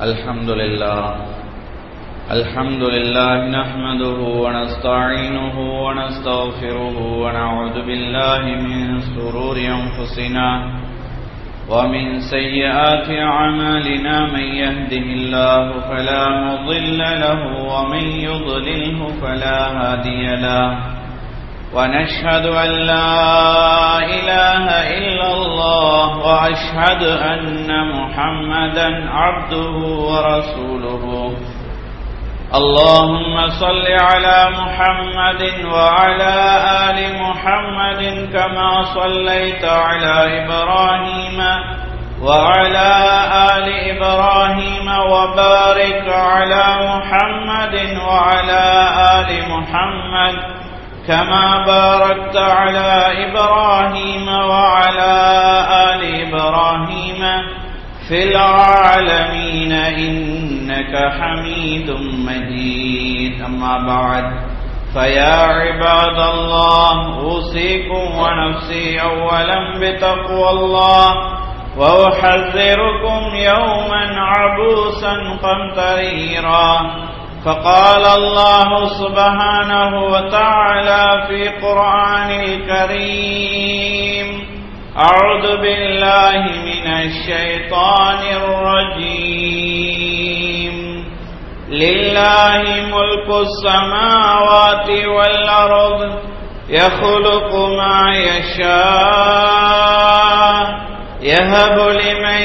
الحمد لله الحمد لله نحمده ونستعينه ونستغفره ونعوذ بالله من سرور أنفسنا ومن سيئات أعمالنا من يهده الله فلا مضل له ومن يضلله فلا هادي له ونشهد أن لا إله إلا الله وأشهد أن محمدا عبده ورسوله اللهم صل على محمد وعلى آل محمد كما صليت على إبراهيم وعلى آل إبراهيم وبارك على محمد وعلى آل محمد كما باركت على إبراهيم وعلى آل إبراهيم في العالمين إنك حميد مجيد أما بعد فيا عباد الله أوصيكم ونفسي أولا بتقوى الله وأحذركم يوما عبوسا قمطريرا فقال الله سبحانه وتعالى في قرآن الكريم أعوذ بالله من الشيطان الرجيم لله ملك السماوات والأرض يخلق ما يشاء يهب لمن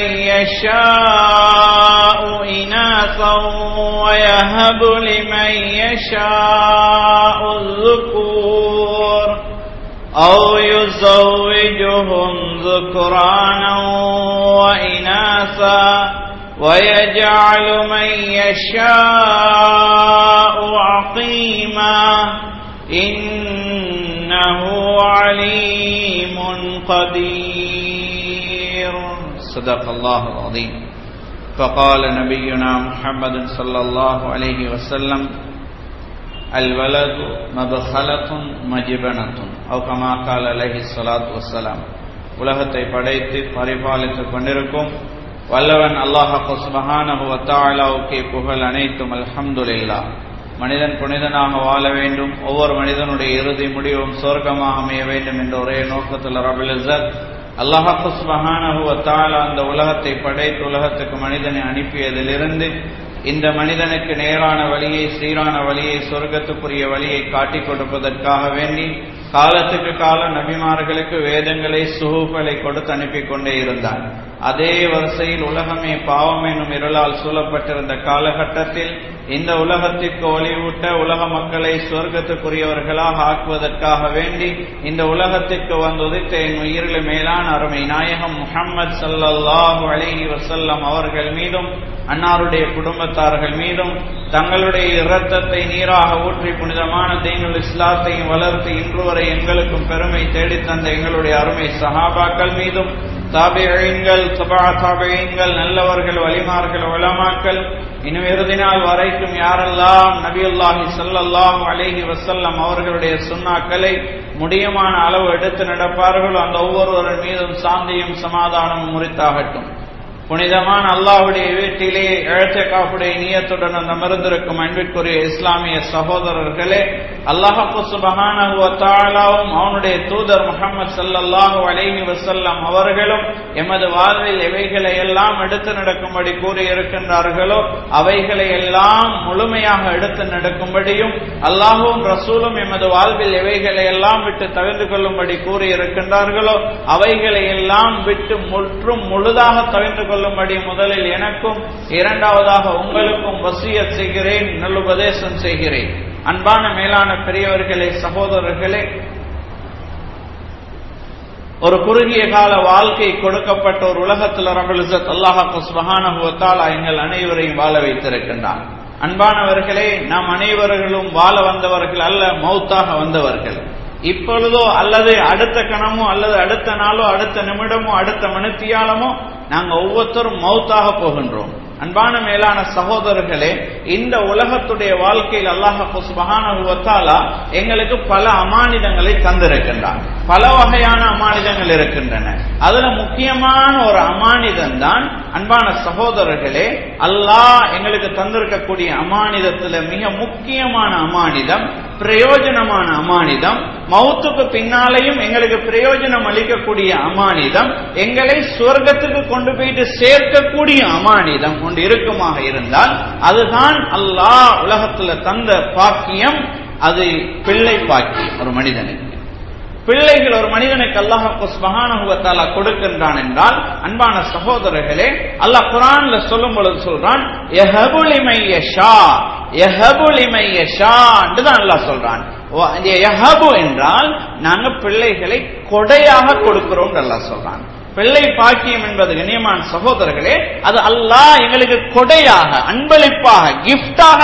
يشاء إناثا ويهب لمن يشاء الذكور أو يزوجهم ذكرانا وإناثا ويجعل من يشاء عقيما إنه عليم قدير صدق الله العظيم فقال نبينا محمد صلى الله عليه وسلم الولد مبخلة مجبنة أو كما قال عليه الصلاة والسلام உலகத்தை படைத்து பரிபாலித்துக் கொண்டிருக்கும் வல்லவன் அல்லாஹு சுபஹானஹு வத்தாலாவுக்கே புகழ் அனைத்தும் அல்ஹம்துலில்லா மனிதன் புனிதனாக வாழ வேண்டும் ஒவ்வொரு மனிதனுடைய இறுதி முடிவும் சொர்க்கமாக அமைய வேண்டும் என்ற ஒரே நோக்கத்தில் ரபுல் இசத் அல்லாஹு சுபஹானஹு வத்தாலா அந்த உலகத்தை படைத்து உலகத்துக்கு மனிதனை அனுப்பியதிலிருந்து இந்த மனிதனுக்கு நேரான வழியை சீரான வழியை சொர்க்கத்துக்குரிய வழியை காட்டிக் கொடுப்பதற்காக வேண்டி காலத்துக்கு காலம் நபிமார்களுக்கு வேதங்களை சுகுகளை கொடுத்து அனுப்பி கொண்டே இருந்தார் அதே வரிசையில் உலகமே பாவம் என்னும் இருளால் சூழப்பட்டிருந்த காலகட்டத்தில் இந்த உலகத்திற்கு ஒளிவூட்ட உலக மக்களை சொர்க்கத்துக்குரியவர்களாக ஆக்குவதற்காக வேண்டி இந்த உலகத்திற்கு வந்து உதித்த என் உயிரில் மேலான அருமை நாயகம் முகம்மது சல்லாஹூ அலிஹி வசல்லம் அவர்கள் மீதும் அன்னாருடைய குடும்பத்தார்கள் மீதும் தங்களுடைய இரத்தத்தை நீராக ஊற்றி புனிதமான தீனுல் இஸ்லாத்தையும் வளர்த்து இன்று வரை எங்களுக்கும் பெருமை தேடித்தந்த எங்களுடைய அருமை சஹாபாக்கள் மீதும் தாபியங்கள் சபா தாபியங்கள் நல்லவர்கள் வலிமார்கள் உலமாக்கள் இன்னும் இறுதி நாள் வரைக்கும் யாரெல்லாம் நபியுல்லாஹி சல்லல்லாஹு அலேஹி வசல்லம் அவர்களுடைய சுண்ணாக்களை முடியுமான அளவு எடுத்து நடப்பார்களோ அந்த ஒவ்வொருவரின் மீதும் சாந்தியும் சமாதானமும் முறித்தாகட்டும் புனிதமான அல்லாஹுடைய வீட்டிலே இழச்சக்காப்புடைய நீயத்துடன் அந்த மருந்திருக்கும் அன்பிற்குரிய இஸ்லாமிய சகோதரர்களே அல்லாஹு சுபஹானவும் அவனுடைய தூதர் முகமது சல்லல்லாஹு அலைஹி வசல்லம் அவர்களும் எமது வாழ்வில் எவைகளை எல்லாம் எடுத்து நடக்கும்படி கூறியிருக்கின்றார்களோ அவைகளை எல்லாம் முழுமையாக எடுத்து நடக்கும்படியும் அல்லாஹும் ரசூலும் எமது வாழ்வில் எவைகளை எல்லாம் விட்டு தவிர்த்து கொள்ளும்படி கூறியிருக்கின்றார்களோ அவைகளை எல்லாம் விட்டு முற்றும் முழுதாக தவிர்த்து கொள்ளும்படி முதலில் எனக்கும் இரண்டாவதாக உங்களுக்கும் வசிய செய்கிறேன் நல்லுபதேசம் செய்கிறேன் அன்பான மேலான பெரியவர்களே சகோதரர்களே ஒரு குறுகிய கால வாழ்க்கை கொடுக்கப்பட்ட ஒரு உலகத்தில் ரபுலிசத் அல்லாஹாக்கு சுபஹானுவத்தால் எங்கள் அனைவரையும் வாழ வைத்திருக்கின்றான் அன்பானவர்களே நாம் அனைவர்களும் வாழ வந்தவர்கள் அல்ல மௌத்தாக வந்தவர்கள் இப்பொழுதோ அல்லது அடுத்த கணமோ அல்லது அடுத்த நாளோ அடுத்த நிமிடமோ அடுத்த மணித்தியாலமோ நாங்க ஒவ்வொருத்தரும் மௌத்தாக போகின்றோம் அன்பான மேலான சகோதரர்களே இந்த உலகத்துடைய வாழ்க்கையில் அல்லாஹு சுபஹானஹு வ தஆலா எங்களுக்கு பல அமானிதங்களை தந்திருக்கின்றான் பல வகையான அமானிதங்கள் இருக்கின்றன அதுல முக்கியமான ஒரு அமானிதம் தான் அன்பான சகோதரர்களே அல்லாஹ் எங்களுக்கு தந்திருக்கக்கூடிய அமானிதத்துல மிக முக்கியமான அமானிதம் பிரயோஜனமான அமானிதம் மௌத்துக்கு பின்னாலேயும் எங்களுக்கு பிரயோஜனம் அளிக்கக்கூடிய அமானிதம் எங்களை சுவர்க்கத்துக்கு கொண்டு போயிட்டு சேர்க்கக்கூடிய அமானிதம் கொண்டு இருக்குமாக இருந்தால் அதுதான் அல்லாஹ் உலகத்துல தந்த பாக்கியம் அது பிள்ளை பாக்கியம் ஒரு மனிதனுக்கு பிள்ளைகள் ஒரு மனிதனுக்கு அல்லாஹ் சுபஹானஹுவத்தாலா கொடுக்கின்றான் என்றால் அன்பான சகோதரர்களே அல்லாஹ் குரான்ல சொல்லும் பொழுது சொல்றான் யஹபுலிமை யஷா யஹபுலிமை யஷா என்று தான் அல்லாஹ் சொல்றான் யஹபு என்றால் நாங்க பிள்ளைகளை கொடையாக கொடுக்கிறோம் அல்லாஹ் சொல்றான் பிள்ளை பாக்கியம் என்பது கண்ணியமான சகோதரர்களே அது அல்லாஹ் எங்களுக்கு கொடையாக அன்பளிப்பாக கிஃப்டாக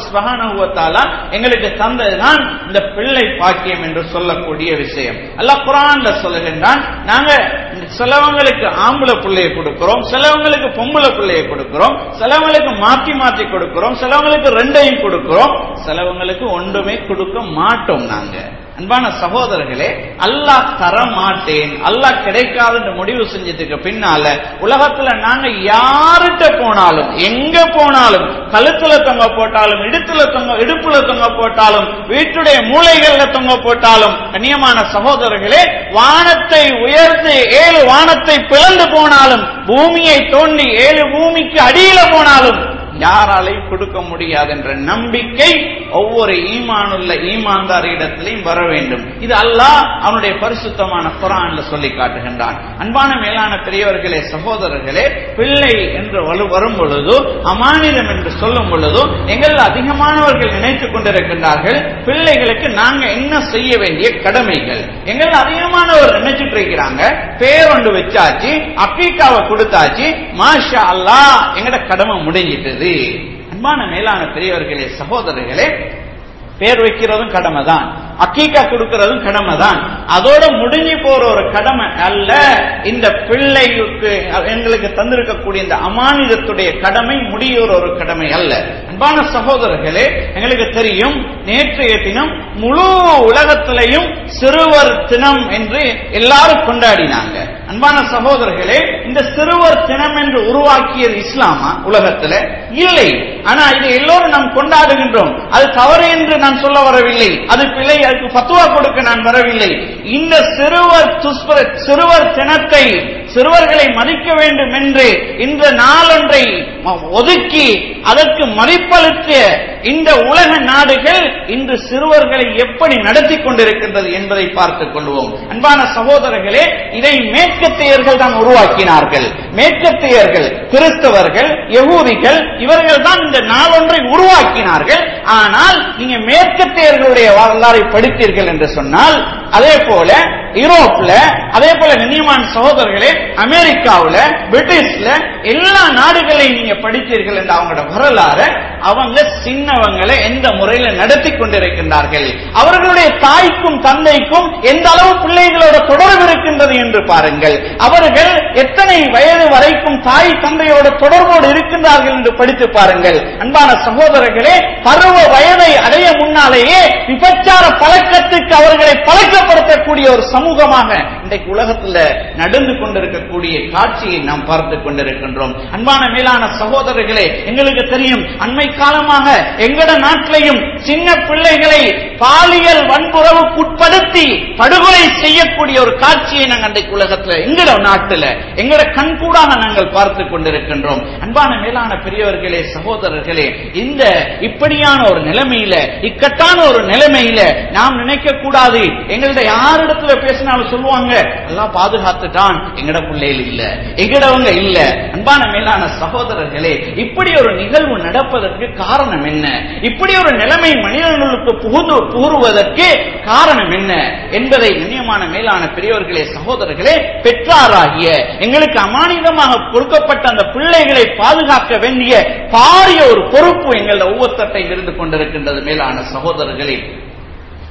அல்லாஹால எங்களுக்கு தந்ததுதான் இந்த பிள்ளை பாக்கியம் என்று சொல்லக்கூடிய விஷயம் அல்லாஹ் குரான்ல சொல்லுகின்றான் நாங்க சிலவங்களுக்கு ஆம்பளை பிள்ளையை கொடுக்கிறோம் சிலவங்களுக்கு பொம்பளை பிள்ளையை கொடுக்கிறோம் சிலவங்களுக்கு மாத்தி மாத்தி கொடுக்கிறோம் சிலவங்களுக்கு ரெண்டையும் கொடுக்கிறோம் சிலவங்களுக்கு ஒன்றுமே கொடுக்க மாட்டோம் நாங்க அன்பான சகோதரர்களே அல்லாஹ் தர மாட்டேன் அல்லாஹ் கிடைக்காதுன்னு முடிவு செஞ்சதுக்கு பின்னால உலகத்துல நாங்க யாருகிட்ட போனாலும் எங்க போனாலும் கழுத்துல தொங்க போட்டாலும் இடுத்துல தொங்க இடுப்புல தொங்க போட்டாலும் வீட்டுடைய மூளைகள்ல தொங்க போட்டாலும் கண்ணியமான சகோதரர்களே வானத்தை உயர்ந்து ஏழு வானத்தை பிளந்து போனாலும் பூமியை தோண்டி ஏழு பூமிக்கு அடியில போனாலும் யாராலையும் கொடுக்க முடியாது என்ற நம்பிக்கை ஒவ்வொரு ஈமானுள்ள ஈமான்தாரிடத்திலையும் வர வேண்டும் இது அல்லாஹ் அவனுடைய பரிசுத்தமான குரான்ல சொல்லி காட்டுகின்றான் அன்பான மேலான பெரியவர்களே சகோதரர்களே பிள்ளை என்று வரும் பொழுது அமானிதம் என்று சொல்லும் பொழுது எங்கள் அதிகமானவர்கள் நினைத்துக் கொண்டிருக்கின்றார்கள் பிள்ளைகளுக்கு நாங்க என்ன செய்ய வேண்டிய கடமைகள் எங்கள் அதிகமானவர் நினைச்சிட்டு இருக்கிறாங்க பேர் ஒன்று வச்சாச்சு அக்கீக்காவை கொடுத்தாச்சு மாஷா அல்லா எங்கட கடமை முடிஞ்சிட்டது அன்பான மேலான பெரியவர்களே சகோதரர்களே பேர் வைக்கிறதும் கடமை தான் அக்கீக்கா கொடுக்கிறதும் கடமை தான் அதோட முடிஞ்சு போற ஒரு கடமை அல்ல இந்த பிள்ளைக்கு எங்களுக்கு தந்திருக்கக்கூடிய இந்த அமானிதத்துடைய கடமை முடியுற ஒரு கடமை அல்ல அன்பான சகோதரர்களே எங்களுக்கு தெரியும் நேற்றைய தினம் முழு உலகத்திலையும் சிறுவர் தினம் என்று எல்லாரும் கொண்டாடினாங்க அன்பான சகோதரர்களே இந்த சிறுவர் தினம் என்று உருவாக்கியது இஸ்லாமா உலகத்துல இல்லை ஆனா இது எல்லோரும் நாம் கொண்டாடுகின்றோம் அது தவறு என்று நான் சொல்ல வரவில்லை அது பிள்ளை அதுக்கு பத்துவா கொடுக்க நான் வரவில்லை இந்த சிறுவர் துஷ்பர சிறுவர் தினத்தை சிறுவர்களை மதிக்க வேண்டும் என்று இந்த நாளொன்றை ஒதுக்கி அதற்கு மதிப்பளித்த இந்த உலக நாடுகள் இன்று சிறுவர்களை எப்படி நடத்தி கொண்டிருக்கின்றது என்பதை பார்த்துக் கொள்வோம் அன்பான சகோதரர்களே இதை மேற்கத்தையர்கள் தான் உருவாக்கினார்கள் மேற்கத்தையர்கள் கிறிஸ்தவர்கள் யகூதிகள் இவர்கள் தான் இந்த நாளொன்றை உருவாக்கினார்கள் ஆனால் நீங்க மேற்கத்தையர்களுடைய வரலாறை படித்தீர்கள் என்று சொன்னால் அதே போல யூரோப்ல அதே போல கண்ணியமான சகோதரர்களே அமெரிக்காவுல பிரிட்டிஷ்ல எல்லா நாடுகளையும் நீங்க படித்தீர்கள் என்ற அவங்களோட வரலாறு அவங்க சின்னவங்களை எந்த முறையில நடத்தி கொண்டிருக்கின்றார்கள் அவர்களுடைய தாய்க்கும் தந்தைக்கும் எந்த அளவு பிள்ளைகளோட தொடர்பு இருக்கின்றது என்று பாருங்கள் அவர்கள் எத்தனை வயது வரைக்கும் தாய் தந்தையோட தொடர்போடு இருக்கின்றார்கள் என்று படித்து பாருங்கள் அன்பான சகோதரர்களே பருவ வயதை அடைய முன்னாலேயே விபச்சார பழக்கத்துக்கு அவர்களை பழக்கப்படுத்தக்கூடிய ஒரு சமூகமாக இன்றைக்கு உலகத்தில் நடந்து கொண்டிருக்கக்கூடிய காட்சியை நாம் பார்த்துக் கொண்டிருக்கின்றோம் அன்பான மேலான சகோதரர்களே எங்களுக்கு தெரியும் அண்மை காலமாக எங்கட நாட்டிலையும் சின்ன பிள்ளைகளை பாலியல் வன்புறவுக்குட்படுத்தி படுகொலை செய்யக்கூடிய ஒரு காட்சியை நாங்கள் அன்றைக்கு உலகத்தில் எங்கட நாட்டில் எங்கட கண்கூடாக நாங்கள் பார்த்து கொண்டிருக்கின்றோம் அன்பான மேலான பெரியவர்களே சகோதரர்களே இந்த இப்படியான ஒரு நிலைமையில இக்கட்டான ஒரு நிலைமையில நாம் நினைக்க கூடாது எங்கள்ட்ட யாரிடத்துல பேசினாலும் சொல்லுவாங்க எல்லாம் பாதுகாத்துட்டான் எங்கட பிள்ளைகள் இல்ல எங்கடவங்க இல்ல அன்பான மேலான சகோதரர்களே இப்படி ஒரு நிகழ்வு நடப்பதற்கு காரணம் என்ன இப்படி ஒரு நிலைமை மனிதர்களுக்கு புகுந்து புகுறுவதற்கு காரணம் என்ன என்பதை கண்ணியமான மேலான பெரியவர்களே சகோதரர்களே பெற்றாராகிய எங்களுக்கு அமானிதமாக கொடுக்கப்பட்ட அந்த பிள்ளைகளை பாதுகாக்க வேண்டிய பாரிய ஒரு பொறுப்பு எங்கள ஒவ்வொருத்தட்டையும் இருந்து கொண்டிருக்கின்றது மேலான சகோதரர்களே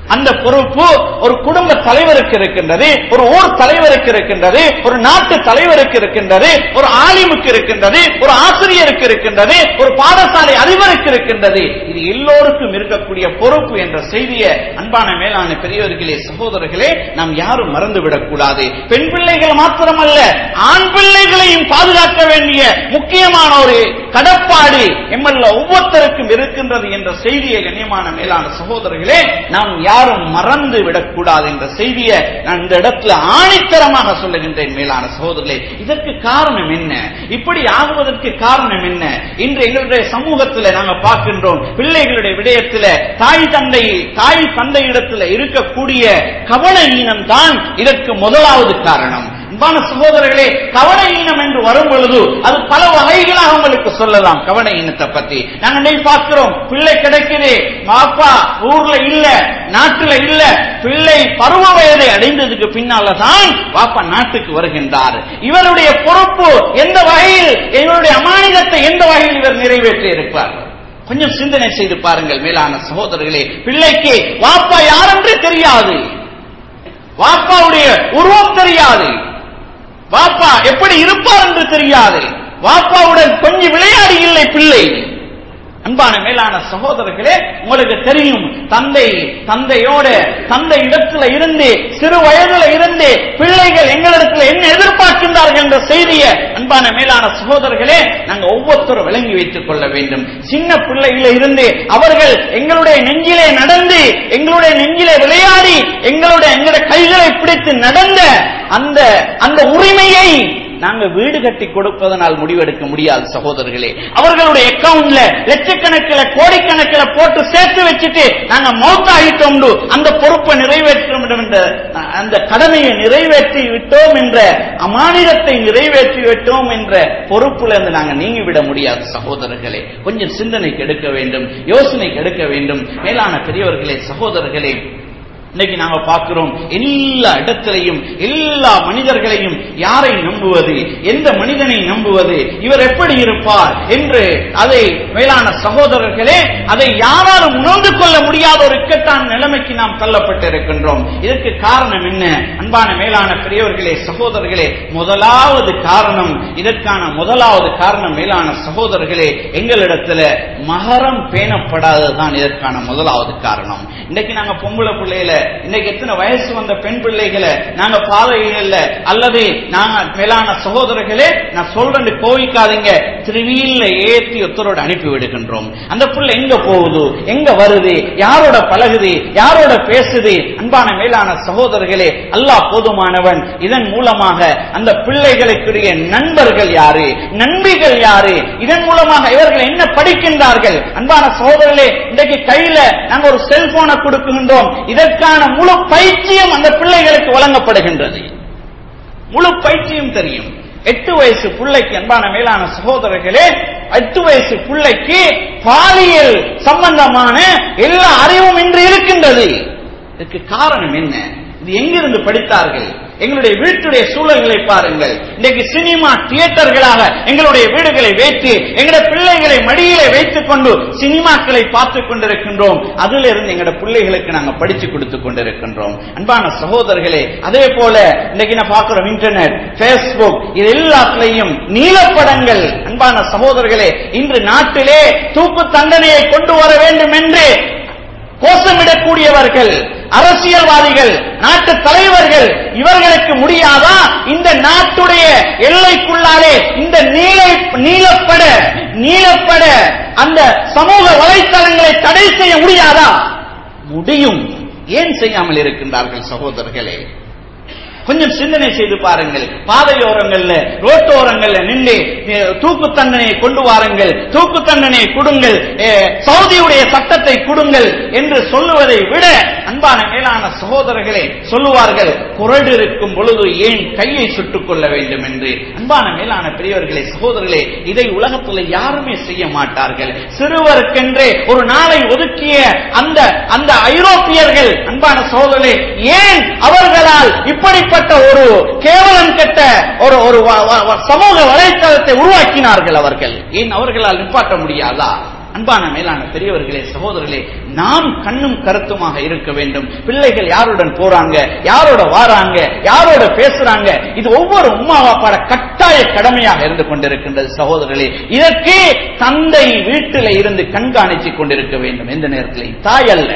அந்த பொறுப்பு ஒரு குடும்ப தலைவருக்கு இருக்கின்றது ஒரு ஊர் தலைவருக்கு இருக்கின்றது ஒரு நாட்டு தலைவருக்கு இருக்கின்றது ஒரு ஆலிமுக்கு இருக்கின்றது ஒரு ஆசிரியருக்கு இருக்கின்றது ஒரு பாடசாலை அதிபருக்கு இருக்கின்றது இது எல்லோருக்கும் இருக்கக்கூடிய பொறுப்பு என்ற செய்தியை அன்பான மேலான பெரியவர்களே சகோதரர்களே நாம் யாரும் மறந்துவிடக் கூடாது பெண் பிள்ளைகள் மாத்திரமல்ல ஆண் பிள்ளைகளையும் பாதுகாக்க வேண்டிய முக்கியமான ஒரு கடப்பாடு எம்மல்ல ஒவ்வொருத்தருக்கும் இருக்கின்றது என்ற செய்தியை கண்ணியமான மேலான சகோதரர்களே நாம் யாரும் மறந்து விடக்கூடாது என்ற செய்தியை நான் இந்த இடத்துல ஆணித்தரமாக சொல்லுகின்றேன் மேலான சகோதரர்களே இதற்கு காரணம் என்ன இப்படி ஆகுவதற்கு காரணம் என்ன இன்று எங்களுடைய சமூகத்தில் நாங்கள் பார்க்கின்றோம் பிள்ளைகளுடைய விடயத்தில் தாய் தந்தை தாய் தந்தையிடத்தில் இருக்கக்கூடிய கவன ஈனம் தான் இதற்கு முதலாவது காரணம் அன்பான சகோதரர்களே கவன ஈனம் என்று வரும் பொழுது அது பல வகைகளாக உங்களுக்கு சொல்லலாம் கவன ஈனத்தை பத்தி நாங்க இன்னைக்கு பார்க்கிறோம் பிள்ளை கிடைக்குது மாப்பா ஊர்ல இல்ல நாட்டுல இல்ல பிள்ளை பருவ வயதை அடைந்ததுக்கு பின்னால தான் பாப்பா நாட்டுக்கு வருகின்றார் இவருடைய பொறுப்பு எந்த வகையில் இவருடைய அமானிதத்தை எந்த வகையில் இவர் நிறைவேற்றி இருப்பார் கொஞ்சம் சிந்தனை செய்து பாருங்கள் மேலான சகோதரர்களே பிள்ளைக்கு வாப்பா யாரென்று தெரியாது வாப்பாவுடைய உருவம் தெரியாது வாப்பா எப்படி இருப்பார் என்று தெரியாது வாப்பாவுடன் கொஞ்சம் விளையாடி இல்லை பிள்ளை அன்பான மேலான சகோதரர்களே உங்களுக்கு தெரியும் தந்தை தந்தையோட தந்தை இடத்துல இருந்து சிறு வயதுல இருந்து பிள்ளைகள் எங்களிடத்துல என்ன எதிர்பார்க்கின்றார்கள் என்ற செய்தியை அன்பான மேலான சகோதரர்களே நாங்க ஒவ்வொருத்தரும் விளங்கி வைத்துக் கொள்ள வேண்டும் சின்ன பிள்ளையில இருந்து அவர்கள் எங்களுடைய நெஞ்சிலே நடந்து எங்களுடைய நெஞ்சிலே விளையாடி எங்களுடைய எங்களுடைய கைகளை பிடித்து நடந்த அந்த அந்த உரிமையை நாங்க வீடு கட்டி கொடுப்பதனால் முடிவெடுக்க முடியாது சகோதரர்களே அவர்களுடைய அக்கவுண்ட்ல லட்சக்கணக்கில் கோடிக்கணக்கில் போட்டு சேர்த்து வச்சுட்டு நாங்க மௌத்தாகிட்டோம் அந்த பொறுப்பை நிறைவேற்ற என்ற அந்த கடமையை நிறைவேற்றி விட்டோம் என்ற அமானிதத்தை நிறைவேற்றி விட்டோம் என்ற பொறுப்புல இருந்து நாங்க நீங்கிவிட முடியாது சகோதரர்களே கொஞ்சம் சிந்தனைக்கு எடுக்க வேண்டும் யோசனைக்கு எடுக்க வேண்டும் மேலான பெரியவர்களே சகோதரர்களே இன்னைக்கு நாங்க பார்க்கிறோம் எல்லா இடத்திலையும் எல்லா மனிதர்களையும் யாரை நம்புவது எந்த மனிதனை நம்புவது இவர் எப்படி இருப்பார் என்று அதை மேலான சகோதரர்களே அதை யாராலும் உணர்ந்து கொள்ள முடியாத ஒரு இக்கட்டான நிலைமைக்கு நாம் தள்ளப்பட்டிருக்கின்றோம் இதற்கு காரணம் என்ன அன்பான மேலான பெரியவர்களே சகோதரர்களே முதலாவது காரணம் இதற்கான முதலாவது காரணம் மேலான சகோதரர்களே எங்களிடத்துல மகரம் பேணப்படாததுதான் இதற்கான முதலாவது காரணம் இன்னைக்கு நாங்க பொம்பளை பிள்ளையில இன்னைக்கு எத்தனை வயசு வந்த பெண் பிள்ளைகளை நாங்க பாதைகள்ல அல்லது நாங்க மேலான சகோதரர்களே நான் சொல்றேன் கோவிக்காதீங்க திருவியில ஏற்றி ஒருத்தரோட அனுப்பி விடுகின்றோம் அந்த பிள்ளை எங்க போகுது எங்க வருது யாரோட பழகுது யாரோட பேசுது அன்பான மேலான சகோதரர்களே அல்லாஹ் போதுமானவன் இதன் மூலமாக அந்த பிள்ளைகளுக்குரிய நண்பர்கள் யாரு நண்பிகள் யாரு இதன் மூலமாக இவர்கள் என்ன படிக்கின்றார்கள் அன்பான சகோதரர்களே இன்றைக்கு கையில நாங்க ஒரு செல்போனை கொடுக்கின்றோம் இதற்கான முழு பயிற்சியும் அந்த பிள்ளைகளுக்கு வழங்கப்படுகின்றது முழு பயிற்சியும் தெரியும் எட்டு வயசு பிள்ளைக்கு அன்பான மேலான சகோதரர்களே எட்டு வயசு பிள்ளைக்கு பாலியல் சம்பந்தமான எல்லா அறிவும் இன்று இருக்கின்றது இதுக்கு காரணம் என்ன இது எங்கிருந்து படித்தார்கள் எங்களுடைய வீட்டுடைய சூழல்களை பாருங்கள் இன்னைக்கு சினிமா தியேட்டர்களாக எங்களுடைய வீடுகளை வைத்து எங்களுடைய பிள்ளைகளை மடியிலே வைத்துக் கொண்டு சினிமாக்களை பார்த்துக் கொண்டிருக்கின்றோம் அதிலிருந்து இருந்து எங்களுடைய பிள்ளைகளுக்கு நாங்க படிச்சு கொடுத்து கொண்டிருக்கின்றோம் அன்பான சகோதரர்களே அதே போல இன்னைக்கு நான் பார்க்கிறோம் இன்டர்நெட் பேஸ்புக் இது எல்லாத்திலையும் நீலப்படங்கள் அன்பான சகோதரர்களே இன்று நாட்டிலே தூக்கு தண்டனையை கொண்டு வர வேண்டும் என்று கோஷமிடக்கூடியவர்கள் அரசியல்வாதிகள் நாட்டு தலைவர்கள் இவர்களுக்கு முடியாதா இந்த நாட்டுடைய எல்லைக்குள்ளாலே இந்த நீல நீலப்பட நீலப்பட அந்த சமூக வலைத்தளங்களை தடை செய்ய முடியாதா முடியும் ஏன் செய்யாமல் இருக்கின்றார்கள் சகோதரர்களே கொஞ்சம் சிந்தனை செய்து பாருங்கள் பாதையோரங்கள்ல ரோட்டோரங்கள்ல நின்று தூக்கு தண்டனையை கொண்டு வாருங்கள் தூக்கு தண்டனையை கொடுங்கள் சவுதியுடைய சட்டத்தை கொடுங்கள் என்று சொல்லுவதை விட அன்பான மேலான சகோதரர்களே சொல்லுவார்கள் குரடு இருக்கும் பொழுது ஏன் கையை சுட்டுக் கொள்ள வேண்டும் என்று அன்பான மேலான பெரியவர்களே சகோதரர்களே இதை உலகத்தில் யாருமே செய்ய மாட்டார்கள் சிறுவருக்கென்றே ஒரு நாளை ஒதுக்கிய அந்த அந்த ஐரோப்பியர்கள் அன்பான சகோதரர்களே ஏன் அவர்களால் இப்படிப்பட்ட ஒரு கேவலம் கெட்ட ஒரு ஒரு சமூக வலைத்தளத்தை உருவாக்கினார்கள் அவர்கள் ஏன் அவர்களால் நிப்பாட்ட முடியாதா அன்பான மேலான பெரியவர்களே சகோதரர்களே நாம் கண்ணும் கருத்துமாக இருக்க வேண்டும் பிள்ளைகள் யாருடன் போறாங்க யாரோட வாராங்க யாரோட பேசுறாங்க இது ஒவ்வொரு உம்மா பாப்பாட கட்டாய கடமையாக இருந்து கொண்டிருக்கின்றது சகோதரர்களே இதற்கு தந்தை வீட்டில் இருந்து கண்காணித்துக் கொண்டிருக்க வேண்டும் எந்த நேரத்தில் தாய் அல்ல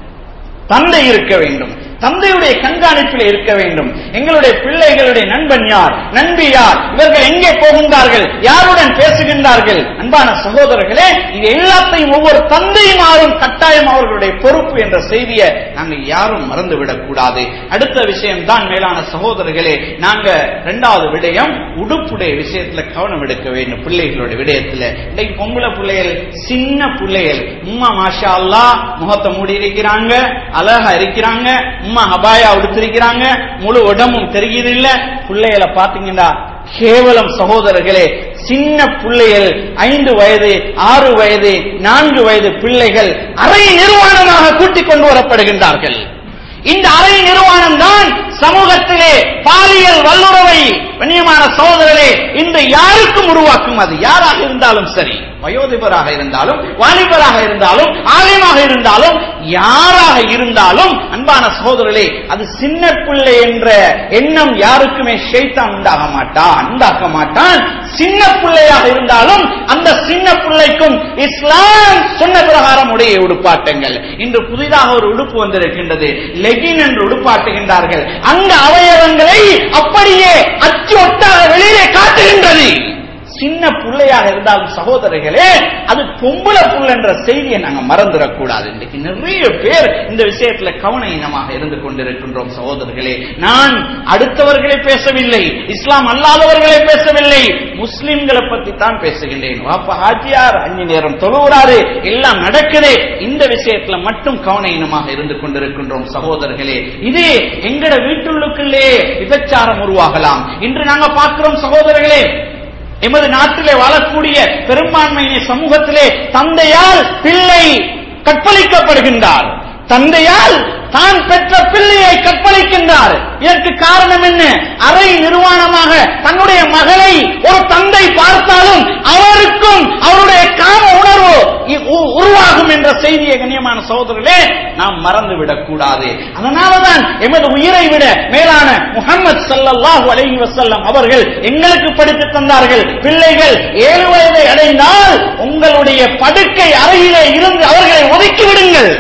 தந்தை இருக்க வேண்டும் தந்தையுடைய கண்காணிப்பில் இருக்க வேண்டும் எங்களுடைய பிள்ளைகளுடைய நண்பன் யார் நண்பி யார் இவர்கள் எங்கே போகின்றார்கள் யாருடன் பேசுகின்றார்கள் அன்பான சகோதரர்களே இது எல்லாத்தையும் ஒவ்வொரு தந்தையுமாறும் கட்டாயம் அவர்களுடைய பொறுப்பு என்ற செய்தியை நாங்கள் யாரும் மறந்துவிடக் கூடாது அடுத்த விஷயம் தான் மேலான சகோதரர்களே நாங்க இரண்டாவது விடயம் உடுப்புடைய விஷயத்துல கவனம் எடுக்க வேண்டும் பிள்ளைகளுடைய விடயத்துல இன்னைக்கு பொம்பளை பிள்ளைகள் சின்ன பிள்ளைகள் உம்மா மாஷா அல்லா முகத்தை மூடி இருக்கிறாங்க அழகா இருக்கிறாங்க உம்மா அபாயா உடுத்திருக்கிறாங்க முழு உடம்பும் தெரியுது இல்ல பிள்ளைகளை பாத்தீங்கன்னா கேவலம் சகோதரர்களே சின்ன பிள்ளைகள் ஐந்து வயது ஆறு வயது நான்கு வயது பிள்ளைகள் அரை நிர்வாணமாக கூட்டிக் கொண்டு வரப்படுகின்றார்கள் இந்த அரை நிர்வாணம் தான் சமூகத்திலே பாலியல் வல்லுறவை கண்ணியமான சகோதரர்களே இன்று யாருக்கும் உருவாக்கும் அது யாராக இருந்தாலும் சரி வயோதிபராக இருந்தாலும் வாலிபராக இருந்தாலும் ஆலயமாக இருந்தாலும் யாராக இருந்தாலும் அன்பான சகோதரர்களே அது சின்ன பிள்ளை என்ற எண்ணம் யாருக்குமே ஷைத்தான் உண்டாக மாட்டான் உண்டாக்க மாட்டான் சின்ன பிள்ளையாக இருந்தாலும் அந்த சின்ன பிள்ளைக்கும் இஸ்லாம் சொன்ன பிரகாரம் உடைய உடுப்பாட்டங்கள் இன்று புதிதாக ஒரு உடுப்பு வந்திருக்கின்றது லெகின் என்று உடுப்பாட்டுகின்றார்கள் அந்த அவயவங்களை அப்படியே அச்சு ஒட்டாக வெளியே காட்டுகின்றது சின்ன பிள்ளையாக இருந்தாலும் சகோதரர்களே அது பொம்பளை புள்ள என்ற செய்தியை நாங்க மறந்துடக்கூடாது இன்னைக்கு நிறைய பேர் இந்த விஷயத்துல கவனீனமாக இருந்து கொண்டிருக்கின்றோம் சகோதரர்களே நான் அடுத்தவர்களை பேசவில்லை இஸ்லாம் அல்லாதவர்களை பேசவில்லை முஸ்லிம்களை பத்தி தான் பேசுகின்றேன் வாப்பா ஹாஜியார் அஞ்சு நேரம் தொழுகிறாரு எல்லாம் நடக்குது இந்த விஷயத்துல மட்டும் கவனீனமாக இருந்து கொண்டிருக்கின்றோம் சகோதரர்களே இது எங்கட வீட்டுள்ளுக்குள்ளே விபச்சாரம் உருவாகலாம் இன்று நாங்க பார்க்கிறோம் சகோதரர்களே எமது நாட்டிலே வாழக்கூடிய பெரும்பான்மையின சமூகத்திலே தந்தையால் பிள்ளை கற்பழிக்கப்படுகின்றார் தந்தையால் தான் பெற்ற பிள்ளையை கற்பழிக்கின்றார் இதற்கு காரணம் என்ன அரை நிர்வாணமாக தன்னுடைய மகளை ஒரு தந்தை பார்த்தாலும் அவருக்கும் அவருடைய காம உணர்வு உருவாகும் என்ற செய்தியை கண்ணியமான சகோதரர்களே நாம் மறந்துவிடக் கூடாது அதனாலதான் எமது உயிரை விட மேலான முகமது சல்லல்லாஹு அலைஹி வஸல்லம் அவர்கள் எங்களுக்கு படித்து தந்தார்கள் பிள்ளைகள் ஏழு வயதை அடைந்தால் உங்களுடைய படுக்கை அறையிலே இருந்து அவர்களை ஒதுக்கி விடுங்கள்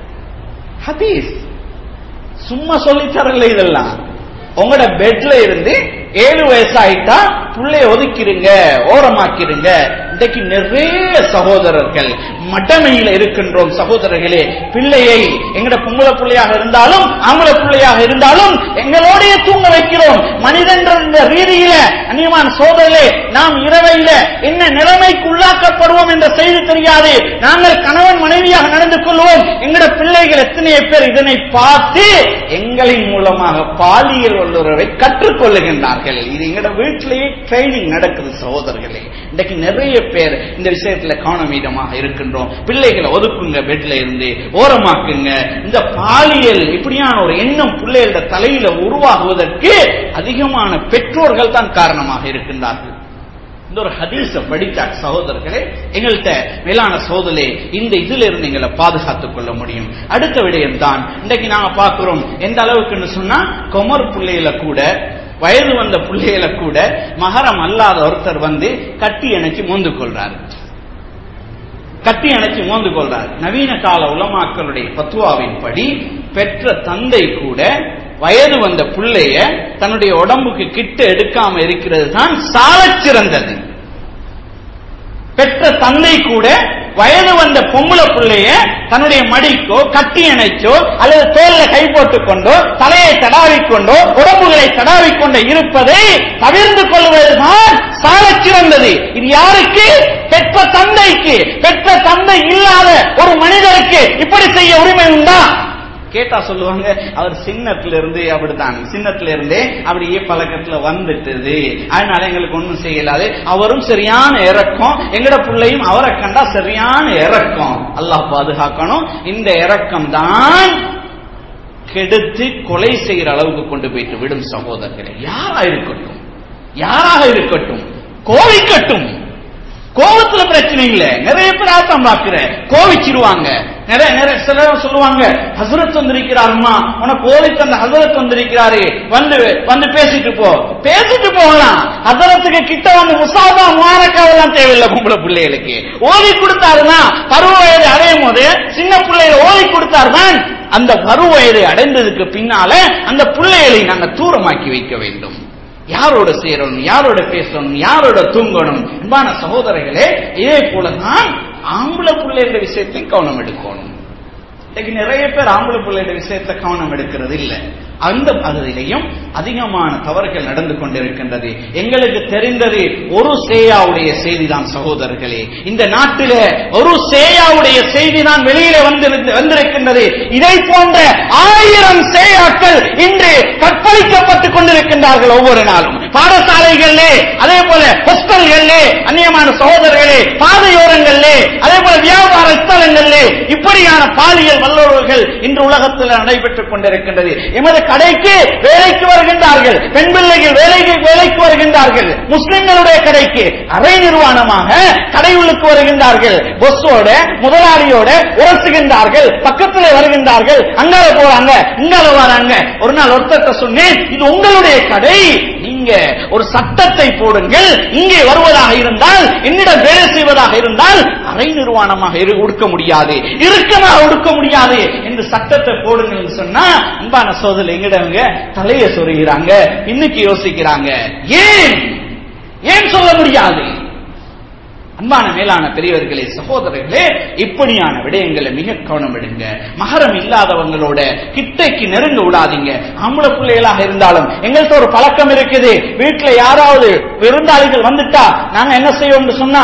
ஹதீஸ் சும்மா சொல்லி தரல இதெல்லாம் உங்களோட பெட்ல இருந்து ஏழு வயசாயிட்டா புள்ளைய ஒதுக்கிடுங்க ஓரமாக்கிடுங்க இன்றைக்கு நிறைய சகோதரர்கள் மடமையில இருக்கின்றோம் சகோதரர்களே பிள்ளையை எங்கட பொம்பளை பிள்ளையாக இருந்தாலும் ஆம்பளை பிள்ளையாக இருந்தாலும் எங்களோடய தூங்க வைக்கிறோம் மனிதன் என்ற ரீதியில அந்நியமான சோதரிலே நாம் இரவையில என்ன நிலைமைக்கு உள்ளாக்கப்படுவோம் என்ற செய்தி தெரியாது நாங்கள் கணவன் மனைவியாக நடந்து கொள்வோம் எங்கட பிள்ளைகள் எத்தனை பேர் இதனை பார்த்து எங்களின் மூலமாக பாலியல் வல்லுறவை கற்றுக்கொள்ளுகின்றார்கள் இது எங்கட வீட்டிலேயே ட்ரைனிங் நடக்குது சகோதரர்களே இன்றைக்கு நிறைய பேர் இந்த விஷயத்துல கவனமீதமாக இருக்கின்றோம் பிள்ளைகளை ஒதுக்குங்க பெட்ல இருந்து ஓரமாக்குங்க இந்த பாலியல் இப்படியான ஒரு எண்ணம் பிள்ளைகளோட தலையில உருவாகுவதற்கு அதிகமான பெற்றோர்கள் தான் காரணமாக இருக்கின்றார்கள் இந்த ஒரு ஹதீஸ படித்தா சகோதரர்களே எங்கள்கிட்ட மேலான சோதலே இந்த இதுல இருந்து எங்களை பாதுகாத்துக் கொள்ள முடியும் அடுத்த விடயம் தான் இன்றைக்கு நாங்க பார்க்கிறோம் எந்த அளவுக்குன்னு சொன்னா கொமர் பிள்ளையில கூட வயது வந்த பிள்ளைகளை கூட மகரம் அல்லாத ஒருத்தர் வந்து கட்டி அணைச்சு மோந்து கொள்றாரு கட்டி அணைச்சு மோந்து கொள்றார் நவீன கால உலமாக்களுடைய பத்துவாவின் படி பெற்ற தந்தை கூட வயது வந்த பிள்ளைய தன்னுடைய உடம்புக்கு கிட்ட எடுக்காம இருக்கிறது தான் சாலச் சிறந்தது பெற்ற தந்தை கூட வயது வந்த பொம்பளை பிள்ளைய தன்னுடைய மடிக்கோ கட்டி அணைச்சோ அல்லது தோல்ல கை போட்டுக் கொண்டோ தலையை தடாவிக்கொண்டோ உடம்புகளை தடாவிக்கொண்டோ இருப்பதை தவிர்த்து கொள்வதுதான் சாலச் சிறந்தது இது யாருக்கு பெற்ற தந்தைக்கு பெற்ற தந்தை இல்லாத ஒரு மனிதருக்கு இப்படி செய்ய உரிமை உண்டா கேட்டா சொல்லுவாங்க அவர் சின்னத்துல இருந்து அப்படித்தான் சின்னத்துல இருந்தே அப்படியே பழக்கத்துல வந்துட்டது அதனால எங்களுக்கு ஒண்ணும் செய்யலாது அவரும் சரியான இறக்கம் எங்கட பிள்ளையும் அவரை கண்டா சரியான இறக்கம் அல்லாஹ் பாதுகாக்கணும் இந்த இறக்கம் தான் கெடுத்து கொலை செய்யற அளவுக்கு கொண்டு போயிட்டு விடும் சகோதரர்களே யாரா இருக்கட்டும் யாராக இருக்கட்டும் கோவிக்கட்டும் கோபத்துல பிரச்சனை இல்ல நிறைய பேர் ஆட்டம் பாக்குற கோவிச்சிருவாங்க நிறைய நிறைய சிலர் சொல்லுவாங்க ஹசரத் வந்திருக்கிறாருமா உனக்கு கோவிக்கு அந்த ஹசரத் வந்திருக்கிறாரு வந்து வந்து பேசிட்டு போ பேசிட்டு போகலாம் ஹசரத்துக்கு கிட்ட வந்து முசாபா முவாரக்காவெல்லாம் தேவையில்லை பொம்பளை பிள்ளைகளுக்கு ஓதி கொடுத்தாருன்னா பருவ வயது அடையும் போது சின்ன பிள்ளைகளை ஓதி கொடுத்தாருதான் அந்த பருவ வயதை அடைந்ததுக்கு பின்னால அந்த பிள்ளைகளை நாங்க தூரமாக்கி வைக்க வேண்டும் யாரோட சேரணும் யாரோட பேசணும் யாரோட தூங்கணும் அன்பான சகோதரர்களே இதே போலதான் ஆம்பளை பிள்ளைಗಳ விஷயத்தையும் கவனம் எடுக்கணும் இன்னைக்கு நிறைய பேர் ஆம்பளை பிள்ளைಗಳ விஷயத்தை கவனம் எடுக்கிறது இல்ல அந்த பகுதியிலையும் அதிகமான தவறுகள் நடந்து கொண்டிருக்கின்றது எங்களுக்கு தெரிந்தது ஒரு சேயாவுடைய செய்திதான் சகோதரர்களே இந்த நாட்டில ஒரு சேயாவுடைய செய்தி தான் வெளியில வந்திருந்து வந்திருக்கின்றது இதை போன்ற ஆயிரம் சேயாக்கள் இன்று கற்பழிக்கப்பட்டுக் கொண்டிருக்கின்றார்கள் ஒவ்வொரு நாளும் பாடசாலைகளிலே அதே போல ஹாஸ்டல்களிலே அந்நியமான சகோதரர்களே பாதையோரங்களிலே அதே போல வியாபார ஸ்தலங்களிலே இப்படியான பாலியல் வல்லவர்கள் இன்று உலகத்தில் நடைபெற்றுக் கொண்டிருக்கின்றது எமது கடைக்கு வேலைக்கு வருகின்றார்கள் பெண் பிள்ளைகள் வேலைக்கு வேலைக்கு வருகின்றார்கள் முஸ்லிம்களுடைய கடைக்கு அரை நிர்வாணமாக கடையுள்ளுக்கு வருகின்றார்கள் பொஸ்ஸோட முதலாளியோட உரசுகின்றார்கள் பக்கத்தில் வருகின்றார்கள் அங்கால போறாங்க இங்கால வராங்க ஒரு நாள் ஒருத்தட்ட சொன்னேன் இது உங்களுடைய கடை நீங்க ஒரு சட்டத்தை போடுங்கள் இங்கே வருவதாக இருந்தால் என்னிடம் வேலை செய்வதாக இருந்தால் அரை நிர்வாணமாக இரு- உடுக்க முடியாது இறுக்கமாக உடுக்க முடியாது என்று சட்டத்தை போடுங்கள் என்று சொன்னா அன்பான சோதரில் எங்கிடவங்க தலையை சொருகிறாங்க இன்னைக்கு யோசிக்கிறாங்க ஏன் ஏன் சொல்ல முடியாது அன்பான மேலான பெரியவர்களே சகோதரர்களே இப்படியான விடயங்களை மிக கவனம் எடுங்க மகரம் இல்லாதவங்களோட கிட்டைக்கு நெருங்க விடாதீங்க ஆம்பளை பிள்ளைகளாக இருந்தாலும் எங்கள்கிட்ட ஒரு பழக்கம் இருக்குது வீட்டுல யாராவது விருந்தாளிகள் வந்துட்டா நாங்க என்ன செய்வோம்னு சொன்னா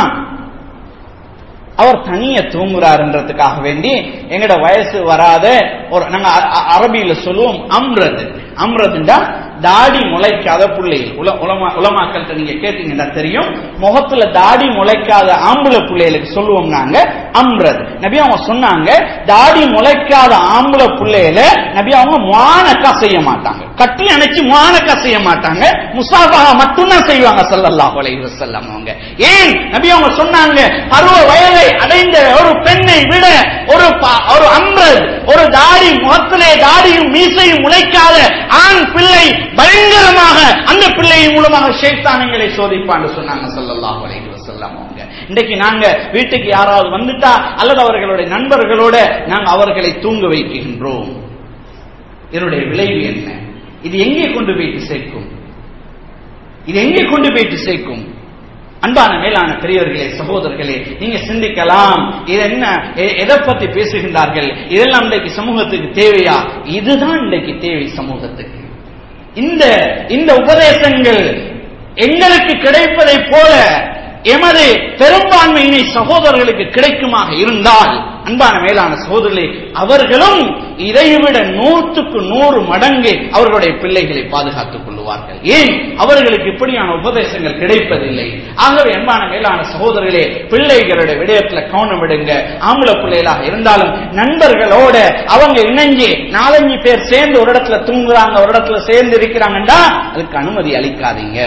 அவர் தனிய தூங்குறாருன்றதுக்காக வேண்டி எங்கட வயசு வராத ஒரு நாங்க அ- அ- அரபியில சொல்லுவோம் அம்ரது அம்ரதுண்டா தாடி முளைக்காத பிள்ளைகள் உல உலமா உலமாக்கள்கிட்ட நீங்க கேட்டீங்கன்னா தெரியும் முகத்துல தாடி முளைக்காத ஆம்பளை பிள்ளைகளுக்கு சொல்லுவோம் நாங்க அம்ரது நபி அவங்க சொன்னாங்க தாடி முளைக்காத ஆம்பளை பிள்ளைகள நபி அவங்க மானக்கா செய்ய மாட்டாங்க கட்டி அணைச்சு மானக்கா செய்ய மாட்டாங்க முசாஃபா மட்டும்தான் செய்வாங்க ஸல்லல்லாஹு அலைஹி வஸல்லம் அவங்க ஏன் நபி அவங்க சொன்னாங்க பருவ வயதை அடைந்த ஒரு பெண்ணை விட ஒரு ப- ஒரு அம்ரத் ஒரு தாடி முகத்திலே தாடியும் மீசையும் முளைக்காத ஆண் பிள்ளை பயங்கரமாக அந்த பிள்ளையின் மூலமாக ஷைத்தானங்களை சோதிப்பான்னு சொன்னாங்க ஸல்லல்லாஹு அலைஹி வஸல்லம் அவங்க இன்றைக்கு நாங்க வீட்டுக்கு யாராவது வந்துட்டா அல்லது அவர்களுடைய நண்பர்களோட நாங்க அவர்களை தூங்க வைக்கின்றோம் இதனுடைய விளைவு என்ன இது எங்கே கொண்டு போயிட்டு சேர்க்கும் இது எங்கே கொண்டு போயிட்டு சேர்க்கும் அன்பான மேலான பெரியவர்களே சகோதரர்களே நீங்க சிந்திக்கலாம் இது என்ன எ- எதை பத்தி பேசுகின்றார்கள் இதெல்லாம் இன்றைக்கு சமூகத்துக்கு தேவையா இதுதான் இன்றைக்கு தேவை சமூகத்துக்கு இந்த இந்த உபதேசங்கள் எங்களுக்கு கிடைப்பதைப் போல எமது பெரும்பான்மையினை சகோதரர்களுக்கு கிடைக்குமாக இருந்தால் அன்பான மேலான சகோதரர்களே அவர்களும் இதைவிட நூற்றுக்கு நூறு மடங்கு அவர்களுடைய பிள்ளைகளை பாதுகாத்துக் கொள்வார்கள் ஏன் அவர்களுக்கு இப்படியான உபதேசங்கள் கிடைப்பதில்லை ஆகவே அன்பான மேலான சகோதரர்களே பிள்ளைகளுடைய விடயத்துல கவனம் விடுங்க ஆம்பளை பிள்ளைகளாக இருந்தாலும் நண்பர்களோட அவங்க இணைஞ்சு நாலஞ்சு பேர் சேர்ந்து ஒரு இடத்துல தூங்குறாங்க ஒரு இடத்துல சேர்ந்து இருக்கிறாங்கன்னா அதுக்கு அனுமதி அளிக்காதீங்க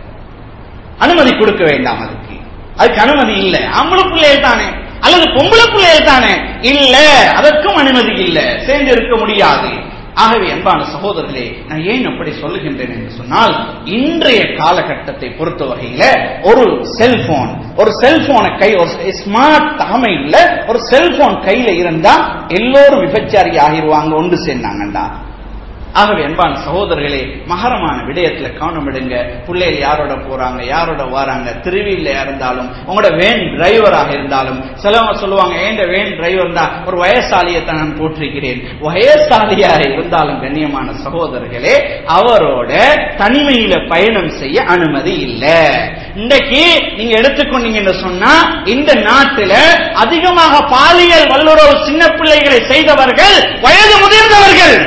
அனுமதி கொடுக்க வேண்டாம் அதுக்கு அதுக்கு அனுமதி இல்ல ஆம்பளை பிள்ளைகள் தானே அல்லது பொம்பளை பிள்ளைகள் தானே இல்ல அதற்கும் அனுமதி இல்ல சேர்ந்து இருக்க முடியாது ஆகவே அன்பான சகோதரர்களே நான் ஏன் அப்படி சொல்லுகின்றேன் என்று சொன்னால் இன்றைய காலகட்டத்தை பொறுத்த வகையில ஒரு செல்போன் ஒரு செல்போனை கை ஒரு ஸ்மார்ட் தலைமையில் ஒரு செல்போன் கையில இருந்தா எல்லோரும் விபச்சாரி ஆகிருவாங்க ஒன்று சேர்ந்தாங்கண்டா ஆகவே அன்பான சகோதரர்களே மகரமான விடயத்துல கவனம் விடுங்க பிள்ளைகள் யாரோட போறாங்க யாரோட வராங்க திருவியில இருந்தாலும் உங்களோட வேன் டிரைவராக இருந்தாலும் சிலவங்க சொல்லுவாங்க ஏண்ட வேன் டிரைவர் தான் ஒரு வயசாலியை தான் நான் போட்டிருக்கிறேன் வயசாலியாக இருந்தாலும் கண்ணியமான சகோதரர்களே அவரோட தனிமையில பயணம் செய்ய அனுமதி இல்ல இன்றைக்கு நீங்க எடுத்துக்கொண்டீங்கன்னு சொன்னா இந்த நாட்டுல அதிகமாக பாலியல் வல்லுறவு சின்ன பிள்ளைகளை செய்தவர்கள் வயது முதிர்ந்தவர்கள்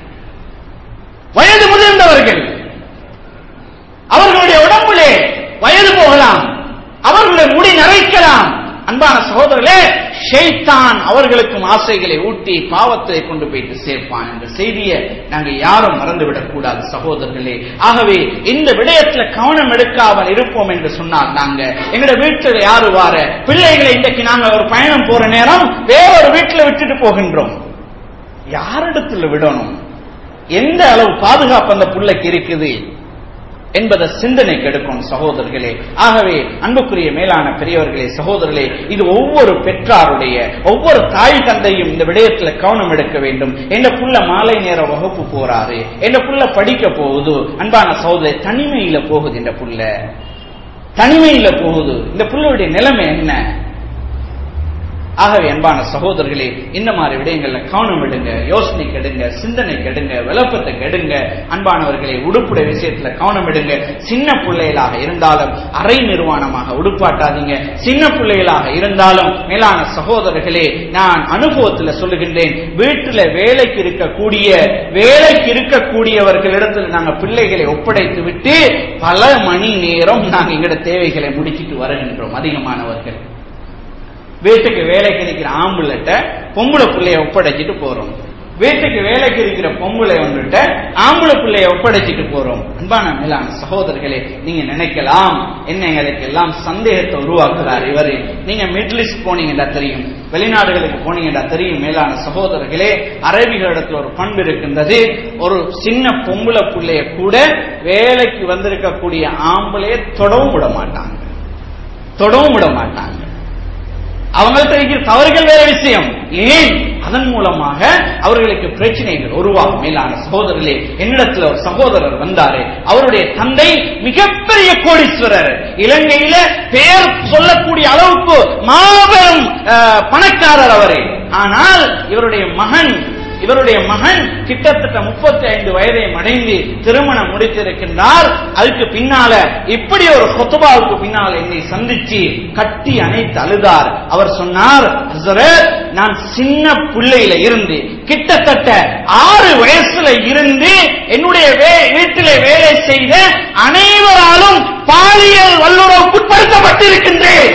வயது முதிர்ந்தவர்கள் அவர்களுடைய உடம்பிலே வயது போகலாம் அவர்களுடைய முடி நரைக்கலாம் அன்பான சகோதரர்களே ஷைத்தான் அவர்களுக்கும் ஆசைகளை ஊட்டி பாவத்தை கொண்டு போயிட்டு சேர்ப்பான் என்ற செய்தியை நாங்க யாரும் மறந்துவிடக் கூடாது சகோதரர்களே ஆகவே இந்த விடயத்துல கவனம் எடுக்காமல் இருப்போம் என்று சொன்னால் நாங்க எங்கட வீட்டுல யாரு வார பிள்ளைகளை இன்றைக்கு நாங்க ஒரு பயணம் போற நேரம் வேறொரு வீட்டுல விட்டுட்டு போகின்றோம் யாரிடத்துல விடணும் எந்த அளவு பாதுகாப்பு அந்த பிள்ளைக்கு இருக்குது என்பதை சிந்தனைக்கு எடுக்கும் சகோதரர்களே ஆகவே அன்புக்குரிய மேலான பெரியவர்களே சகோதரர்களே இது ஒவ்வொரு பெற்றாருடைய ஒவ்வொரு தாய் தந்தையும் இந்த விடயத்துல கவனம் எடுக்க வேண்டும் என்ன புள்ள மாலை நேர வகுப்பு போறாரு என்ன புள்ள படிக்க போகுது அன்பான சகோதரி தனிமையில போகுது இந்த புள்ள தனிமையில போகுது இந்த புள்ளையுடைய நிலைமை என்ன ஆகவே அன்பான சகோதரர்களே இந்த மாதிரி விடயங்கள்ல கவனம் எடுங்க யோசனை கெடுங்க சிந்தனை கெடுங்க விளப்பத்தை கெடுங்க அன்பானவர்களே உடுப்புடைய விஷயத்துல கவனம் எடுங்க சின்ன பிள்ளைகளாக இருந்தாலும் அரை நிர்வாணமாக உடுப்பாட்டாதீங்க சின்ன பிள்ளைகளாக இருந்தாலும் மேலான சகோதரர்களே நான் அனுபவத்தில் சொல்லுகின்றேன் வீட்டுல வேலைக்கு இருக்கக்கூடிய வேலைக்கு இருக்கக்கூடியவர்களிடத்தில் நாங்க பிள்ளைகளை ஒப்படைத்து விட்டு பல மணி நேரம் நாங்க எங்களோட தேவைகளை முடிச்சிட்டு வருகின்றோம் அதிகமானவர்கள் வீட்டுக்கு வேலைக்கு இருக்கிற ஆம்புலட்ட பொம்பளை பிள்ளைய ஒப்படைச்சிட்டு போறோம் வீட்டுக்கு வேலைக்கு இருக்கிற பொம்பளை வந்துட்ட ஆம்பளை பிள்ளைய ஒப்படைச்சிட்டு போறோம் அன்பான மேலான சகோதரர்களே நீங்க நினைக்கலாம் என்ன எங்களுக்கு எல்லாம் சந்தேகத்தை உருவாக்குறார் இவரு நீங்க மிடில் ஈஸ்ட் போனீங்கன்னா தெரியும் வெளிநாடுகளுக்கு போனீங்கன்னா தெரியும் மேலான சகோதரர்களே அரபிகளிடத்துல ஒரு பண்பு இருக்கின்றது ஒரு சின்ன பொம்பளை பிள்ளைய கூட வேலைக்கு வந்திருக்கக்கூடிய ஆம்பளைய தொடவும் விட மாட்டாங்க தொடவும் விட மாட்டாங்க அவங்கள்ட்ட இருக்கிற தவறுகள் வேற விஷயம் ஏன் அதன் மூலமாக அவர்களுக்கு பிரச்சனைகள் உருவாகும் மேலான சகோதரர்களே என்னிடத்துல ஒரு சகோதரர் வந்தாரு அவருடைய தந்தை மிகப்பெரிய கோடீஸ்வரர் இலங்கையில பெயர் சொல்லக்கூடிய அளவுக்கு மாபெரும் பணக்காரர் அவரே ஆனால் இவருடைய மகன் இவருடைய மகன் கிட்டத்தட்ட முப்பத்தி ஐந்து வயதை அடைந்து திருமணம் முடித்திருக்கின்றார் அதுக்கு பின்னால இப்படி ஒரு கொத்துபாவுக்கு பின்னால் என்னை சந்திச்சு கட்டி அணைத்து அழுதார் அவர் சொன்னார் நான் சின்ன பிள்ளையில இருந்து கிட்டத்தட்ட ஆறு வயசுல இருந்து என்னுடைய வீட்டிலே வேலை செய்த அனைவராலும் பாலியல் வல்லுறவுக்குட்படுத்தப்பட்டிருக்கின்றேன்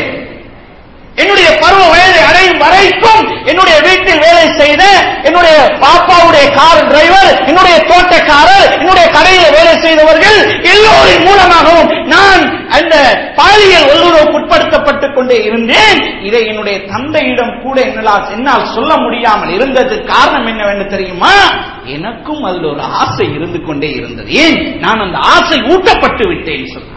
என்னுடைய பருவ வயதை அடையும் வரைக்கும் என்னுடைய வீட்டில் வேலை செய்த என்னுடைய பாப்பாவுடைய கார் டிரைவர் என்னுடைய தோட்டக்காரர் என்னுடைய கடையில வேலை செய்தவர்கள் எல்லோரின் மூலமாகவும் நான் அந்த பாலியல் வல்லுறவுக்கு உட்படுத்தப்பட்டுக் கொண்டே இருந்தேன் இதை என்னுடைய தந்தையிடம் கூட என்னால் என்னால் சொல்ல முடியாமல் இருந்தது காரணம் என்னவென்று தெரியுமா எனக்கும் அதில் ஒரு ஆசை இருந்து கொண்டே இருந்தது ஏன் நான் அந்த ஆசை ஊட்டப்பட்டு விட்டேன் சொன்னார்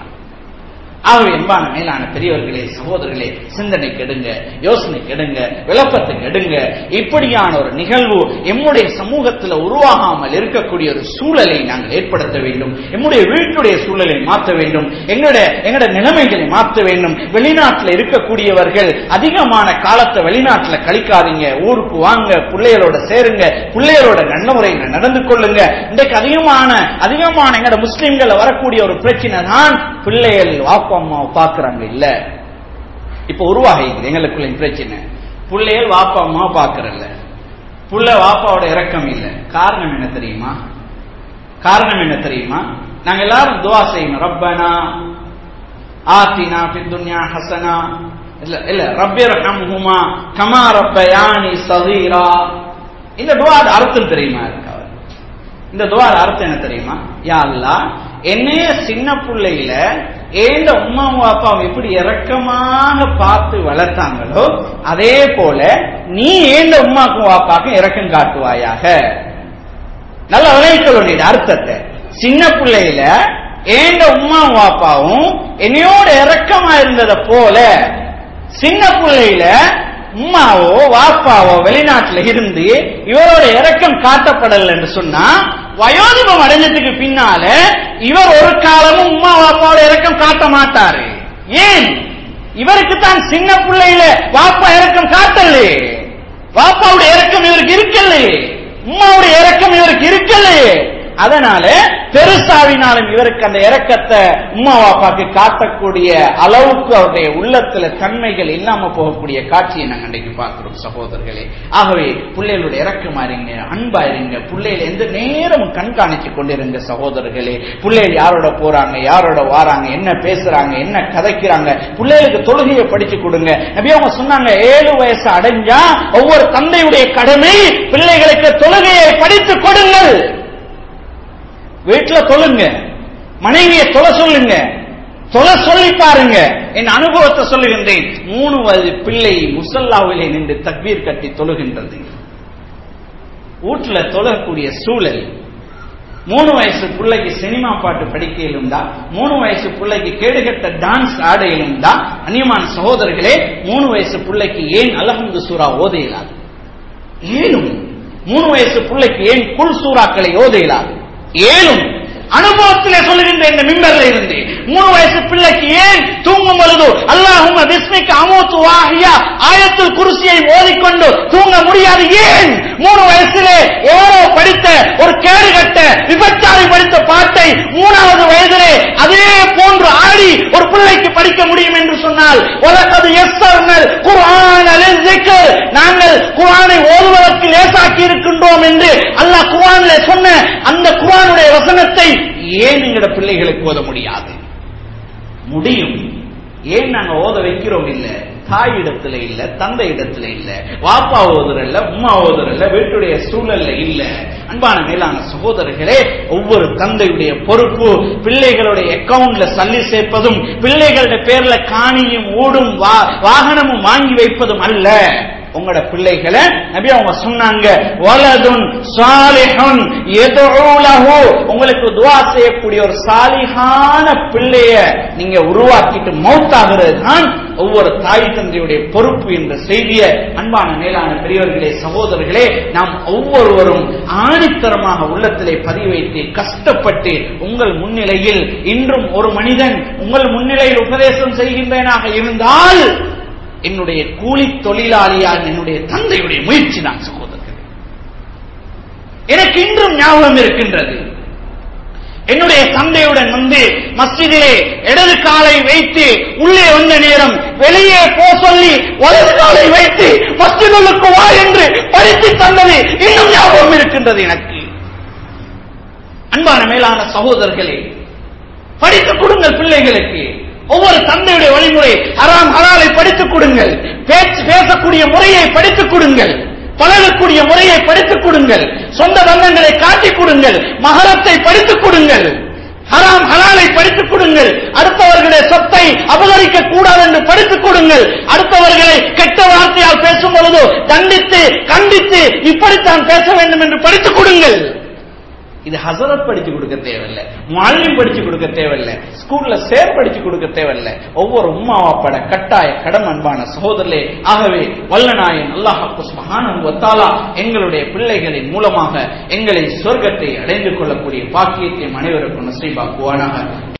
ஆகவே என்பான மேலான பெரியவர்களே சகோதரர்களே சிந்தனை கெடுங்க யோசனை கெடுங்க விளப்பத்தை கெடுங்க இப்படியான ஒரு நிகழ்வு எம்முடைய சமூகத்தில் உருவாகாமல் இருக்கக்கூடிய ஒரு சூழலை நாங்கள் ஏற்படுத்த வேண்டும் எம்முடைய வீட்டுடைய சூழலை மாற்ற வேண்டும் எங்களுடைய எங்களுடைய நிலைமைகளை மாற்ற வேண்டும் வெளிநாட்டில் இருக்கக்கூடியவர்கள் அதிகமான காலத்தை வெளிநாட்டில் கழிக்காதீங்க ஊருக்கு வாங்க பிள்ளைகளோட சேருங்க பிள்ளைகளோட நல்ல முறையில் நடந்து கொள்ளுங்க இன்றைக்கு அதிகமான அதிகமான எங்களோட முஸ்லிம்கள் வரக்கூடிய ஒரு பிரச்சனை தான் பிள்ளைகள் வாப்பா அம்மாவை பார்க்கறாங்க இல்ல இப்ப உருவாகிக்குது எங்களுக்குள்ள பிரச்சனை பிள்ளைகள் வாப்பா அம்மாவை பார்க்கறல்ல புள்ள வாப்பாவோட இறக்கம் இல்ல காரணம் என்ன தெரியுமா காரணம் என்ன தெரியுமா நாங்க எல்லாரும் துவா செய்யணும் ரப்பனா ஆத்தினா பித்துன்யா ஹசனா இல்ல இல்ல ரப்பிர் ஹம்ஹுமா கமா ரப்பயானி சதீரா இந்த துவாட அர்த்தம் தெரியுமா இருக்கு இந்த துவார அர்த்தம் என்ன தெரியுமா யா அல்லா என்னைய சின்ன பிள்ளையில ஏந்த உமாவும் அப்பாவும் எப்படி இறக்கமாக பார்த்து வளர்த்தாங்களோ அதே போல நீ ஏந்த உமாக்கும் அப்பாக்கும் இறக்கம் காட்டுவாயாக நல்ல விளைவிக்கணும் அர்த்தத்தை சின்ன பிள்ளையில ஏந்த உமாவும் அப்பாவும் என்னையோட இறக்கமா இருந்ததை போல சின்ன பிள்ளையில உம்மாவோ வாப்பாவோ வெளிநாட்டுல இருந்து இவரோட இறக்கம் காட்டப்படல என்று சொன்னா வயோதிபம் அடைஞ்சதுக்கு பின்னால இவர் ஒரு காலமும் உம்மா வாப்பாவோட இறக்கம் காட்ட மாட்டாரு ஏன் இவருக்கு தான் சின்ன பிள்ளையில வாப்பா இறக்கம் காட்டலையே வாப்பாவுடைய இறக்கம் இவருக்கு இருக்கலையே உம்மாவுடைய இறக்கம் இவருக்கு இருக்கலையே அதனால பெருசாவினாலும் இவருக்கு அந்த இரக்கத்தை உம்மா வாப்பாக்கு காட்டக்கூடிய அளவுக்கு அவருடைய உள்ளத்துல தன்மைகள் இல்லாம போகக்கூடிய காட்சியை நாங்க அன்றைக்கு பார்க்கிறோம் சகோதரர்களே ஆகவே பிள்ளைகளுடைய இறக்கமா இருங்க அன்பா இருங்க பிள்ளைகள் எந்த நேரமும் கண்காணிச்சு கொண்டிருங்க சகோதரர்களே பிள்ளைகள் யாரோட போறாங்க யாரோட வாராங்க என்ன பேசுறாங்க என்ன கதைக்கிறாங்க பிள்ளைகளுக்கு தொழுகையை படிச்சு கொடுங்க நபி அவங்க சொன்னாங்க ஏழு வயசு அடைஞ்சா ஒவ்வொரு தந்தையுடைய கடமை பிள்ளைகளுக்கு தொழுகையை படித்து கொடுங்கள் வீட்டுல தொழுங்க மனைவியை தொலை சொல்லுங்க தொலை சொல்லி பாருங்க என் அனுபவத்தை சொல்லுகின்றேன் மூணு வயது பிள்ளை முசல்லாவிலே நின்று தக்பீர் கட்டி தொழுகின்றது வீட்டுல தொழக்கூடிய சூழல் மூணு வயசு பிள்ளைக்கு சினிமா பாட்டு படிக்கையிலும் தான் மூணு வயசு பிள்ளைக்கு கேடுகட்ட டான்ஸ் ஆடையிலும் தான் அந்நியமான சகோதரர்களே மூணு வயசு பிள்ளைக்கு ஏன் அலஹம்து சூரா ஓத இயலாது ஏனும் மூணு வயசு பிள்ளைக்கு ஏன் குல் சூறாக்களை ஓத இயலாது ஏனும் அனுபவத்திலே சொல்லுகின்ற இந்த மிம்பர்ல இருந்து மூணு வயசு பிள்ளைக்கு ஏன் தூங்கும் பொழுது அல்லாஹும் பிஸ்மிக்கு அமூத்து வாஹியா ஆயத்தில் குருசியை ஓதிக்கொண்டு தூங்க முடியாது ஏன் மூணு வயசிலே எவரோ படித்த ஒரு கேடுகட்ட விபச்சாரி படித்த பாட்டை மூணாவது வயதிலே அதே போன்று ஆடி ஒரு பிள்ளைக்கு படிக்க முடியும் என்று சொன்னால் உலகது எஸ்ஸர்னல் குர்ஆன் அலிஸ்ஸிக்ர் நாங்கள் குர்ஆனை ஓதுவதற்கு லேசாக்கி இருக்கின்றோம் என்று அல்லாஹ் குர்ஆனிலே சொன்ன அந்த குர்ஆனுடைய வசனத்தை ஏன் எங்கட பிள்ளைகளுக்கு ஓத முடியாது முடியும் ஏன் நாங்க ஓத வைக்கிறோம் இல்ல தாய் இடத்துல இல்ல தந்தை இடத்துல இல்ல வாப்பா ஓதுறல்ல உம்மா ஓதுறல்ல வீட்டுடைய சூழல்ல இல்ல அன்பான மேலான சகோதரர்களே ஒவ்வொரு தந்தையுடைய பொறுப்பு பிள்ளைகளுடைய அக்கவுண்ட்ல சல்லி சேர்ப்பதும் பிள்ளைகளுடைய பேர்ல காணியும் ஊடும் வாகனமும் வாங்கி வைப்பதும் அல்ல உங்களோட பிள்ளைகளை நபி அவங்க சொன்னாங்க வலதுன் சாலிஹுன் எதுலஹு உங்களுக்கு துவா செய்யக்கூடிய ஒரு சாலிஹான பிள்ளைய நீங்க உருவாக்கிட்டு மௌத்தாகிறது தான் ஒவ்வொரு தாய் தந்தையுடைய பொறுப்பு என்ற செய்திய அன்பான மேலான பெரியவர்களே சகோதரர்களே நாம் ஒவ்வொருவரும் ஆணித்தரமாக உள்ளத்திலே பதிவு வைத்து கஷ்டப்பட்டு உங்கள் முன்னிலையில் இன்றும் ஒரு மனிதன் உங்கள் முன்னிலையில் உபதேசம் செய்கின்றனாக இருந்தால் என்னுடைய கூலி தொழிலாளியால் என்னுடைய தந்தையுடைய முயற்சி தான் சகோதரர்கள் எனக்கு இன்றும் ஞாபகம் இருக்கின்றது என்னுடைய தந்தையுடன் வந்து மஸ்ஜிதிலே இடது காலை வைத்து உள்ளே வந்த நேரம் வெளியே போ சொல்லி வலது காலை வைத்து மஸ்ஜிதுக்கு வா என்று படித்து தந்தது இன்னும் ஞாபகம் இருக்கின்றது எனக்கு அன்பான மேலான சகோதரர்களே படித்துக் கொடுங்கள் பிள்ளைகளுக்கு ஒவ்வொரு தந்தையுடைய வழிமுறை ஹராம் ஹலாலை படித்துக் கொடுங்கள் பேச்சு பேசக்கூடிய முறையை படித்துக் கொடுங்கள் பழகக்கூடிய முறையை படித்துக் கொடுங்கள் சொந்த பந்தங்களை காட்டிக் கொடுங்கள் மகரத்தை படித்துக் கொடுங்கள் ஹராம் ஹலாலை படித்துக் கொடுங்கள் அடுத்தவர்களுடைய சொத்தை அபகரிக்க கூடாது என்று படித்துக் கொடுங்கள் அடுத்தவர்களை கெட்ட வார்த்தையால் பேசும் பொழுது தண்டித்து கண்டித்து இப்படித்தான் பேச வேண்டும் என்று படித்துக் கொடுங்கள் இது ஹசரத் படிச்சு கொடுக்க தேவையில்லை மாலிம் படிச்சு கொடுக்க தேவையில்லை ஸ்கூல்ல சேர் படிச்சு கொடுக்க தேவையில்லை ஒவ்வொரு உம்மாவாப்பட கட்டாய கடம் அன்பான சகோதரர்களே ஆகவே வல்லநாயன் அல்லாஹாக்கு சுபஹானஹு வத்தாலா எங்களுடைய பிள்ளைகளின் மூலமாக எங்களை சொர்க்கத்தை அடைந்து கொள்ளக்கூடிய பாக்கியத்தை அனைவருக்கும் நசீபாக்குவானாக